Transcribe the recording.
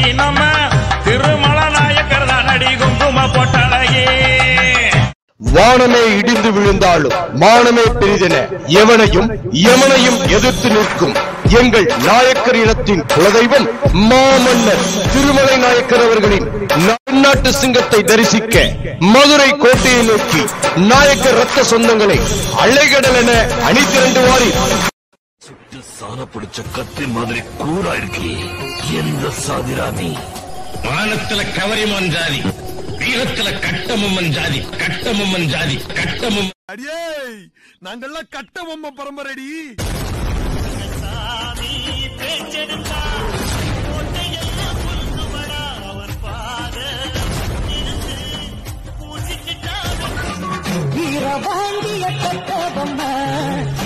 நம்ம திருமல நாயக்கர் தான் அடி குங்கும பொட்டழகே வானமே இடிந்து விழுந்தாலும் மானமே பெரிதென எவனையும் எமனையும் எதிர்த்து நிற்கும் எங்கள் நாயக்கர் இனத்தின் குலதெய்வம் மாமன்னர் திருமலை நாயக்கர் அவர்களின் நாட்டு சிங்கத்தை தரிசிக்க மதுரை கோட்டையை நோக்கி நாயக்கர் ரத்த சொந்தங்களை அலைகடல் என அணி திரண்டு வாரி சாண பிடிச்ச கத்தி மாதிரி கூரா இருக்கே எந்த சாதிராணி மானத்துல கவரிமான் ஜாதி வீரத்துல கட்டமம்மன் ஜாதி கட்டமம்மன் ஜாதி கட்டமம் அடியே நாங்கெல்லாம் கட்ட பொம்மை பரம்பரைடி வீரவாண்டிய கட்டபொம்ம